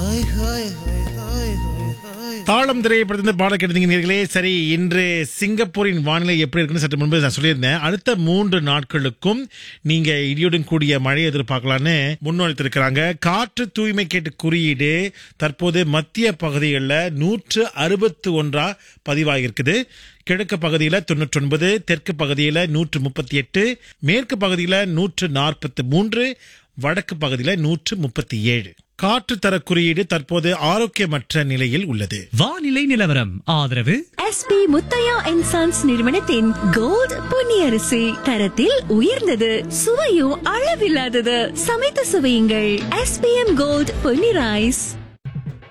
தாளம் திரைப்படத்திலிருந்து பாட கேட்டீங்க நேர்களே சரி இன்று சிங்கப்பூரின் வானிலை எப்படி இருக்குன்னு சற்று முன்பு நான் சொல்லியிருந்தேன் அடுத்த மூன்று நாட்களுக்கும் நீங்க இடியுடன் கூடிய மழை எதிர்பார்க்கலான்னு முன்னெடுத்திருக்கிறாங்க காற்று தூய்மை கேட்டு குறியீடு தற்போது மத்திய பகுதிகளில் நூற்று அறுபத்து ஒன்றா பதிவாகியிருக்குது கிழக்கு பகுதியில் தொண்ணூற்றி ஒன்பது தெற்கு பகுதியில் நூற்று முப்பத்தி எட்டு மேற்கு பகுதியில் நூற்று நாற்பத்தி மூன்று வடக்கு பகுதியில் நூற்று முப்பத்தி ஏழு காற்று தர குறியீடு தற்போது ஆரோக்கியமற்ற நிலையில் உள்ளது வானிலை நிலவரம் ஆதரவு எஸ்பி முத்தையா அண்ட் சன்ஸ் நிறுவனத்தின் கோல்ட் பொன்னியரிசி தரத்தில் உயர்ந்தது சுவையும் அளவில்லாதது சமைத்து சுவையுங்கள் எஸ்பிஎம் கோல்ட் பொன்னி ரைஸ்